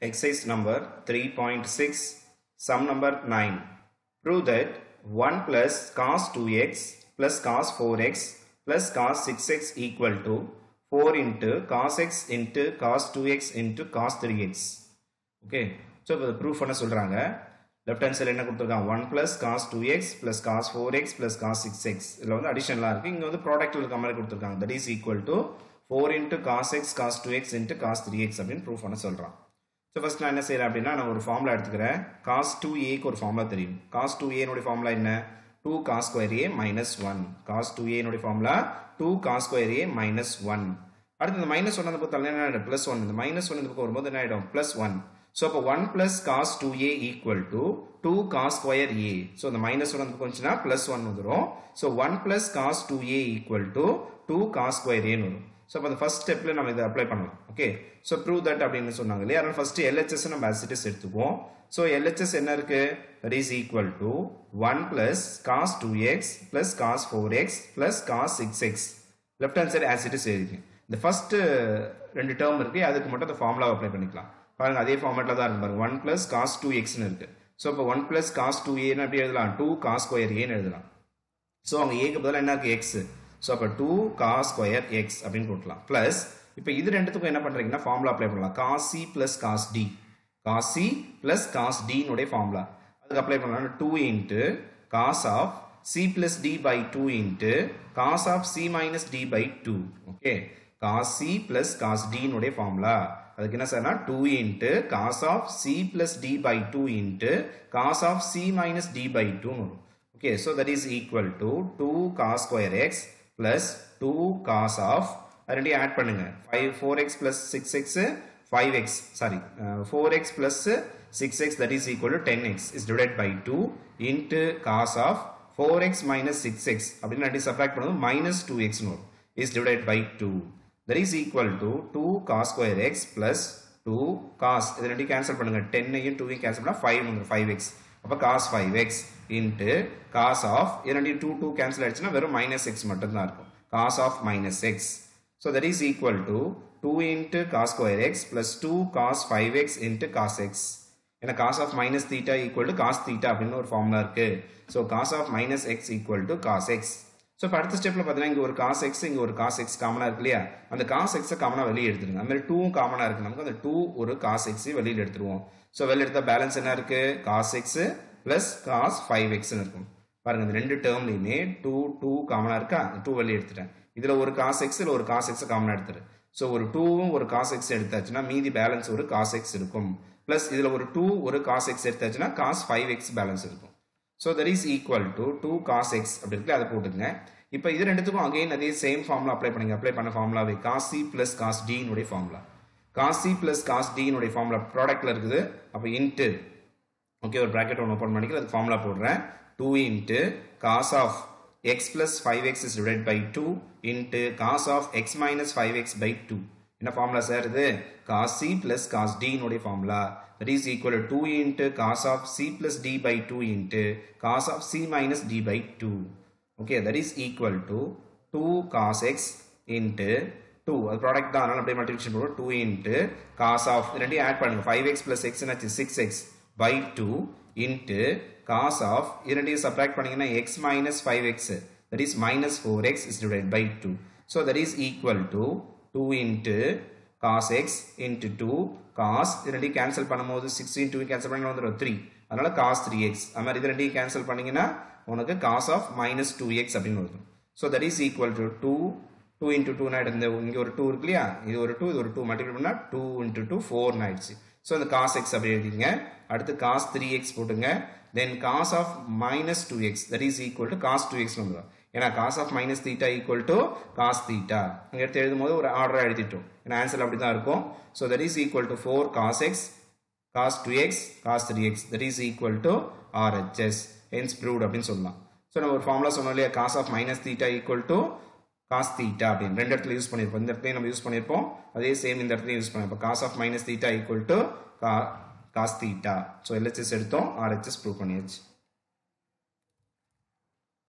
Exercise number 3.6, sum number 9. Prove that 1 plus cos 2x plus cos 4x plus cos 6x equal to 4 into cos x into cos 2x into cos 3x. Okay so இப்போ proof பண்ண சொல்கிறாங்க left hand சைடில் என்ன கொடுத்துருக்காங்க one plus cos two x plus cos four x plus cos six x இதில் வந்து அடிஷனலாக இருக்குது இங்கே வந்து ப்ராடக்ட்டில் இருக்க மாதிரி கொடுத்துருக்காங்க that is equal to four into cos x cos two x into cos three x அப்படின்னு ப்ரூஃப் பண்ண சொல்கிறான் ஸோ ஃபஸ்ட் நான் என்ன செய்கிறேன் அப்படின்னா நான் ஒரு ஃபார்முலா எடுத்துக்கிறேன் காஸ் டூ ஏக்கு ஒரு ஃபார்முலா தெரியும் காஸ் டூ ஏனுடைய ஃபார்முலா என்ன two cos square A minus one cos two ஏனுடைய formula two cos square A minus one அடுத்து இந்த மைனஸ் ஒன் அந்த பக்கம் என்ன ஆகிடும் ப்ளஸ் ஒன் இந்த மைனஸ் ஒன் இந்த பக்கம் வரும்போது என்ன ஆகிடும் ப்ளஸ் ஒன் ஸோ அப்போ one plus cos two A equal to two cos square A so இந்த மைனஸ் ஒன் அந்த பக்கம் வந்துச்சுன்னா ப்ளஸ் ஒன் வந்துடும் so one plus cos two A equal to two cos square ஏன்னு வரும் ஸோ அப்போ அந்த ஃபர்ஸ்ட் ஸ்டெப்பில் நம்ம இதை அப்ளை பண்ணலாம் ஓகே ஸோ ப்ரூவ் தட் அப்படின்னு சொன்னாங்க இல்லையா அதனால் ஃபர்ஸ்ட் எல்ஹெச்எஸ் நம்ம ஆசிட்டிஸ் எடுத்துக்குவோம் ஸோ எல்ஹெச்எஸ் என்ன இருக்கு that is equal to one plus cos two x plus cos four x plus cos six x left hand side as it is எழுதிக்கு இந்த ஃபர்ஸ்ட் ரெண்டு டேர்ம் இருக்கு அதுக்கு மட்டும் அந்த ஃபார்முலா அப்ளை பண்ணிக்கலாம் பாருங்க அதே ஃபார்மேட்டில் தான் இருக்கு பாருங்க ஒன் பிளஸ் காஸ் டூ எக்ஸ்னு இருக்கு ஸோ இப்போ ஒன் பிளஸ் காஸ் டூ ஏன்னு எப்படி எழுதலாம் டூ காஸ் ஸ்கொயர் ஏன்னு எழுதலாம் ஸோ அவங்க ஏக்கு பதிலாக என்ன இருக்கு எக்ஸ் ஸோ அப்போ டூ காஸ் ஸ்கொயர் எக்ஸ் அப்படின்னு போட்டலாம் ப்ளஸ் இப்போ இது ரெண்டுத்துக்கும் என்ன பண்ணுறீங்கன்னா ஃபார்முலா அப்ளை பண்ணலாம் cos C plus cos D cos C plus cos டினுடைய ஃபார்முலா அதுக்கு அப்ளை பண்ணலாம் two into cos of C plus D by two into cos of C minus D by two okay cos C plus cos டினுடைய formula அதுக்கு என்ன சார்னா two into cos of C plus D by two into cos of C minus D by டூன்னு வரும் okay so that is equal to two cos square x plus two cos of ரெண்டையும் add பண்ணுங்க five four x plus six x five x sorry four x plus six x that is equal to ten x is divide by two into cos of four x minus six x அப்படின்னு ரெண்டு subtract பண்ணும்போது minus two எக்ஸ்னு வரும் is divide by two that is equal to 2 cos square x plus 2 cos இது ரெண்டையும் cancel பண்ணுங்க 10 ஐயும் 2 ஐயும் கேன்சல் பண்ணா 5 வந்துரும் 5x அப்ப cos 5x into cos of இது ரெண்டையும் 2 2 கேன்சல் ஆயிடுச்சுன்னா வெறும் minus x மட்டும் தான் இருக்கும் cos of minus x so that is equal to 2 into cos square x plus 2 cos 5x into cos x ஏன்னா cos of minus theta equal to cos theta அப்படின்னு ஒரு ஃபார்முலா இருக்கு so cos of minus x equal to cos x so இப்போ அடுத்த ஸ்டெப்பில் பார்த்தீங்கன்னா இங்கே ஒரு காஸ் எக்ஸ் இங்கே ஒரு காஸ் எக்ஸ் காமனாக இருக்கு இல்லையா அந்த காஸ் எக்ஸை காமனாக வெளியே எடுத்துருங்க அது மாதிரி டூவும் காமனாக இருக்கு நமக்கு அந்த டூ ஒரு காஸ் எக்ஸையும் வெளியில் எடுத்துருவோம் ஸோ வெளியில் எடுத்தால் பேலன்ஸ் என்ன இருக்கு cos x plus cos five எக்ஸ்னு இருக்கும் பாருங்க இந்த ரெண்டு டேர்ம்லையுமே டூ டூ காமனாக இருக்கா டூ வெளியே எடுத்துட்டேன் இதில் ஒரு காஸ் எக்ஸ் இல்லை ஒரு காஸ் எக்ஸை காமனாக எடுத்துரு ஸோ ஒரு டூவும் ஒரு காஸ் எக்ஸ் எடுத்தாச்சுன்னா மீதி பேலன்ஸ் ஒரு காஸ் எக்ஸ் இருக்கும் ப்ளஸ் இதில் ஒரு டூ ஒரு காஸ் எக்ஸ் எடுத்தாச்சுன்னா காஸ் ஃபைவ் எக்ஸ் பேலன்ஸ் இருக்கும் so that is equal to two cos x அப்படி இருக்கு அதை போட்டுங்க இப்போ இது ரெண்டுத்துக்கும் அகைன் அதே சேம் ஃபார்முலா அப்ளை பண்ணுங்க அப்ளை பண்ண ஃபார்முலாவே காஸ் சி பிளஸ் காஸ் டினுடைய formula cos C plus cos டினுடைய ஃபார்முலா ப்ராடக்ட்ல இருக்குது அப்போ இன்ட்டு ஓகே ஒரு ப்ராக்கெட் ஒன்று ஓப்பன் பண்ணிக்கிற அது ஃபார்முலா போடுறேன் two into cos of x plus five x is divide by two into cos of x minus five x by two என்ன ஃபார்முலா சார் இது காஸ் சி பிளஸ் காஸ் டினுடைய formula that is equal to 2 into cos of c plus d by 2 into cos of c minus d by 2 okay that is equal to 2 cos x into 2 அது product தான் அதனால அப்படியே multiplication பண்ணுவோம் 2 into cos of ரெண்டையும் add பண்ணுங்க 5x plus x என்னாச்சு 6x by 2 into cos of இரண்டையும் subtract பண்ணீங்கன்னா x minus 5x that is minus 4x is divided by 2 so that is equal to 2 into cos x into 2 cos இது ரெண்டையும் cancel பண்ணும்போது 6 into cancel பண்ணி வந்துடும் 3 அதனால cos 3x அது மாதிரி இது ரெண்டையும் கேன்சல் பண்ணீங்கன்னா உனக்கு cos of minus 2x அப்படின்னு வரும் so that is equal to two two into two இந்த இங்கே ஒரு டூ இருக்கு இல்லையா இது ஒரு டூ இது ஒரு டூ மல்டிபிள் பண்ணால் டூ இன்ட்டு டூ ஃபோர் ஆயிடுச்சு ஸோ அந்த காஸ் எக்ஸ் அப்படி எழுதிங்க அடுத்து காஸ் த்ரீ எக்ஸ் போட்டுங்க then cos of minus two x that is equal to cos two x வந்துடும் ஏன்னா cos of minus theta equal to cos theta அங்கே எடுத்து எழுதும் போது ஒரு ஆர்டராக எழுதிட்டோம் ஏன்னா ஆன்சர் அப்படி தான் இருக்கும் so that is equal to four cos x cos two x cos three x that is equal to RHS hence proved அப்படின்னு சொல்லலாம் ஸோ நம்ம ஒரு ஃபார்முலா சொன்னோம் இல்லையா cos of minus theta equal to cos theta அப்படின்னு ரெண்டு இடத்துல use பண்ணியிருப்போம் இந்த இடத்துலையும் நம்ம யூஸ் பண்ணியிருப்போம் அதே சேம் இந்த இடத்துலையும் யூஸ் பண்ணியிருப்போம் cos of minus theta equal to cos theta so LHS எடுத்தோம் ஆர்ஹெச்எஸ் ப்ரூவ் பண்ணியாச்சு